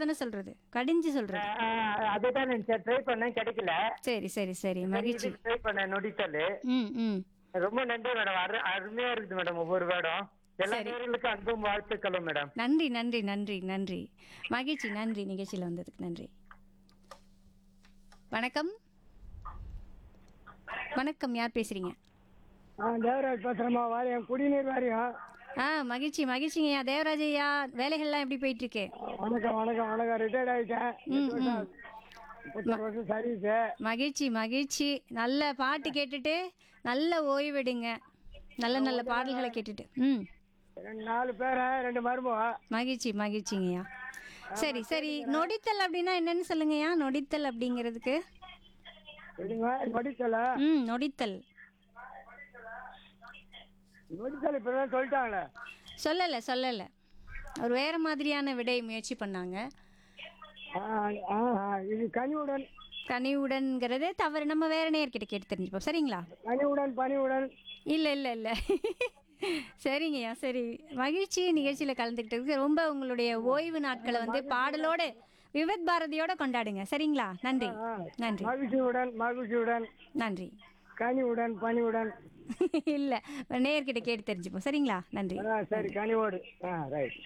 தானே சொல்றது கடிஞ்சு சொல்றது அதுதான் நினைச்சேன் ட்ரை பண்ணேன் கிடைக்கல சரி சரி சரி மகிழ்ச்சி ட்ரை பண்ணேன் நொடித்தல் ம் ம் ரொம்ப நன்றி மேடம் அரு அருமையா இருக்குது மேடம் ஒவ்வொரு வேடம் எல்லா நேர்களுக்கும் அன்பும் வாழ்த்துக்களும் மேடம் நன்றி நன்றி நன்றி நன்றி மகிழ்ச்சி நன்றி நிகழ்ச்சியில் வந்ததுக்கு நன்றி வணக்கம் வணக்கம் யார் பேசுறீங்க ஆ தேவராஜ் பேசுகிறேம்மா வாரியம் குடிநீர் வாரியம் ஆ மகிழ்ச்சி மகிழ்ச்சிங்கய்யா தேவராஜ் ஐயா வேலைகள்லாம் எப்படி போயிட்டு இருக்கு வணக்கம் வணக்கம் வணக்கம் ரிட்டையர்ட் ஆகிட்டேன் ம் ம் முப்பத்தாறு வருஷம் சர்வீஸு மகிழ்ச்சி மகிழ்ச்சி நல்ல பாட்டு கேட்டுட்டு நல்ல ஓய்வெடுங்க நல்ல நல்ல பாடல்களை கேட்டுட்டு ம் ரெண்டு நாலு பேரன் ரெண்டு மருமகம் மகிழ்ச்சி மகிழ்ச்சிங்கய்யா சரி சரி நொடித்தல் அப்படின்னா என்னன்னு சொல்லுங்கய்யா நொடித்தல் அப்படிங்கிறதுக்கு சரிங்க நொடித்தல ம் நொடித்தல் நொடித்தல் இப்போ தான் சொல்லிட்டாங்களே சொல்லலை சொல்லலை ஒரு வேறு மாதிரியான விடை முயற்சி பண்ணாங்க ஆ ஆ ஆ, இது கனிவுடன் கனிவுடன்ங்கிறதே தவறு நம்ம வேற நேர்கிட்ட கேட்டு தெரிஞ்சுப்போம் சரிங்களா கனிவுடன் பனிவுடன் இல்லை இல்லை இல்லை சரிங்கய்யா சரி மகிழ்ச்சி நிகழ்ச்சியில் கலந்துக்கிட்டதுக்கு ரொம்ப உங்களுடைய ஓய்வு நாட்களை வந்து பாடலோடு விவித் பாரதியோட கொண்டாடுங்க சரிங்களா நன்றி நன்றி மகிழ்ச்சியுடன் மகிழ்ச்சியுடன் நன்றி கனிவுடன் பனிவுடன் இல்லை நேர்கிட்ட கேட்டு தெரிஞ்சுப்போம் சரிங்களா நன்றி ஆ சரி கனிவோடு ஆ ரைட்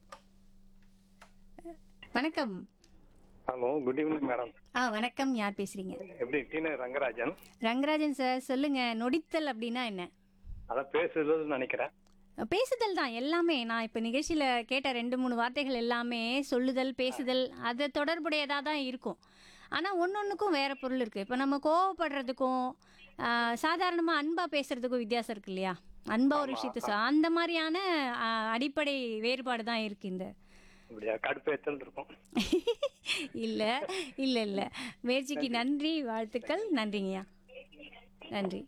வணக்கம் ஹலோ குட் ஈவினிங் மேடம் ஆ வணக்கம் யார் பேசுறீங்க எப்படி டீன ரங்கராஜன் ரங்கராஜன் சார் சொல்லுங்க நொடித்தல் அப்படின்னா என்ன அதான் பேசுறதுன்னு நினைக்கிறேன் பேசுதல் தான் எல்லாமே நான் இப்போ நிகழ்ச்சியில் கேட்ட ரெண்டு மூணு வார்த்தைகள் எல்லாமே சொல்லுதல் பேசுதல் அது தொடர்புடையதாக தான் இருக்கும் ஆனால் ஒன்னொன்றுக்கும் வேற பொருள் இருக்குது இப்போ நம்ம கோவப்படுறதுக்கும் சாதாரணமாக அன்பாக பேசுறதுக்கும் வித்தியாசம் இருக்கு இல்லையா அன்பா ஒரு விஷயத்த சொ- அந்த மாதிரியான ஆ, அடிப்படை வேறுபாடு தான் இருக்குது இந்த இப்படியா கடுப்பேத்தல் இருக்கும் இல்லை இல்லை இல்லை முயற்சிக்கு நன்றி வாழ்த்துக்கள் நன்றிங்கய்யா நன்றி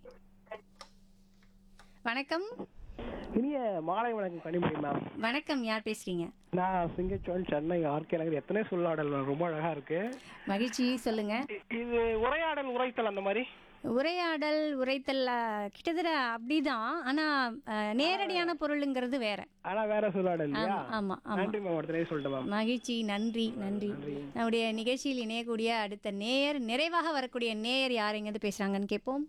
வணக்கம் இனிய மாலை வணக்கம் கனிமொழி மேம் வணக்கம் யார் பேசுறீங்க நான் சிங்கச்சோன் சென்னை ஆர்கே நகர் எத்தனை சொல்லாடல் மேம் ரொம்ப அழகா இருக்கு மகிழ்ச்சி சொல்லுங்க இ- இது உரையாடல் உரைத்தல் அந்த மாதிரி உரையாடல் உரைத்தல் ஆ, கிட்டத்தட்ட அப்படிதான் ஆனா ஆ, நேரடியான பொருளுங்கிறது வேற ஆனா வேற சொல்லாடல் இல்லையா ஆமா, ஆமா ஆமா நன்றி மேம் ஒரு தடவை சொல்லிட்டேன் மேம் மகிழ்ச்சி நன்றி நன்றி நம்முடைய நிகழ்ச்சியில் இணையக்கூடிய அடுத்த நேயர் நிறைவாக வரக்கூடிய நேயர் யார் எங்கேருந்து பேசுறாங்கன்னு கேட்போம்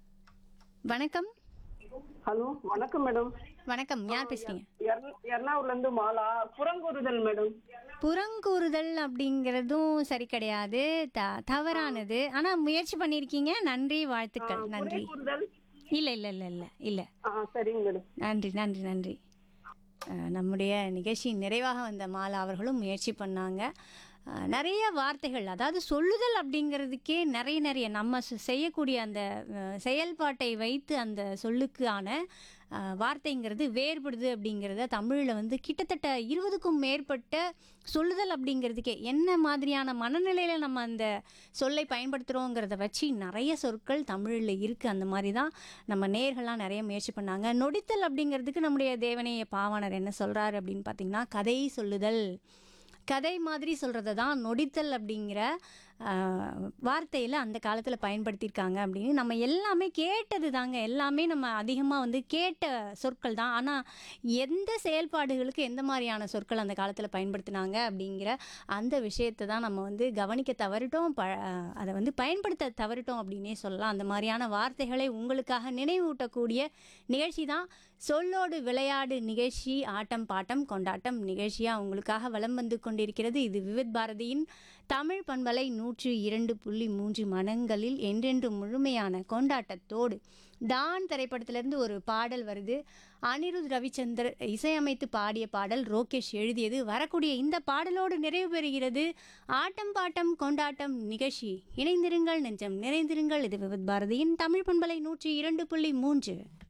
வணக்கம் ஹலோ வணக்கம் மேடம் வணக்கம் யார் பேசுறீங்க எர்ண- எர்ணாகுளம்ல இருந்து மாலா புறங்கூறுதல் மேடம் புறங்கூறுதல் அப்படிங்கிறதும் சரி கிடையாது த தவறானது ஆனா முயற்சி பண்ணியிருக்கீங்க நன்றி வாழ்த்துக்கள் நன்றி கூறுதல் இல்ல இல்ல இல்ல இல்ல இல்ல ஆ சரிங்க மேடம் நன்றி நன்றி நன்றி அஹ், நம்முடைய நிகழ்ச்சி நிறைவாக வந்த மாலா அவர்களும் முயற்சி பண்ணாங்க அஹ், நிறைய வார்த்தைகள் அதாவது சொல்லுதல் அப்படிங்கிறதுக்கே நிறைய நிறைய நம்ம செ- செய்யக்கூடிய அந்த அஹ், செயல்பாட்டை வைத்து அந்த சொல்லுக்கான அஹ், வார்த்தைங்கிறது வேறுபடுது அப்படிங்கிறத தமிழில் வந்து கிட்டத்தட்ட இருபதுக்கும் மேற்பட்ட சொல்லுதல் அப்படிங்கிறதுக்கே என்ன மாதிரியான மனநிலையில் நம்ம அந்த சொல்லை பயன்படுத்துகிறோங்கிறத வச்சு நிறைய சொற்கள் தமிழில் இருக்குது அந்த மாதிரி தான் நம்ம நேர்கள்லாம் நிறைய முயற்சி பண்ணாங்க நொடித்தல் அப்படிங்கிறதுக்கு நம்முடைய தேவனைய பாவாணர் என்ன சொல்கிறாரு அப்படின்னு பார்த்தீங்கன்னா கதை சொல்லுதல் கதை மாதிரி சொல்கிறத தான் நொடித்தல் அப்படிங்கிற வார்த்தையில் அந்த காலத்தில் பயன்படுத்தியிருக்காங்க அப்படின்னு நம்ம எல்லாமே கேட்டது தாங்க எல்லாமே நம்ம அதிகமாக வந்து கேட்ட சொற்கள் தான் ஆனால் எந்த செயல்பாடுகளுக்கு எந்த மாதிரியான சொற்கள் அந்த காலத்தில் பயன்படுத்தினாங்க அப்படிங்கிற அந்த விஷயத்தை தான் நம்ம வந்து கவனிக்க தவறிட்டோம் ப அதை வந்து பயன்படுத்த தவறிட்டோம் அப்படின்னே சொல்லலாம் அந்த மாதிரியான வார்த்தைகளை உங்களுக்காக நினைவூட்டக்கூடிய நிகழ்ச்சி தான் சொல்லோடு விளையாடு நிகழ்ச்சி ஆட்டம் பாட்டம் கொண்டாட்டம் நிகழ்ச்சியாக உங்களுக்காக வலம் வந்து கொண்டிருக்கிறது இது விவித் பாரதியின் தமிழ் பண்பலை நூற்று இரண்டு புள்ளி மூன்று மனங்களில் என்றென்று முழுமையான கொண்டாட்டத்தோடு டான் திரைப்படத்திலிருந்து ஒரு பாடல் வருது அனிருத் ரவிச்சந்தர் இசையமைத்து பாடிய பாடல் ரோகேஷ் எழுதியது வரக்கூடிய இந்த பாடலோடு நிறைவு பெறுகிறது ஆட்டம் பாட்டம் கொண்டாட்டம் நிகழ்ச்சி இணைந்திருங்கள் நெஞ்சம் நிறைந்திருங்கள் இது விவித் பாரதியின் தமிழ் பண்பலை நூற்றி இரண்டு புள்ளி மூன்று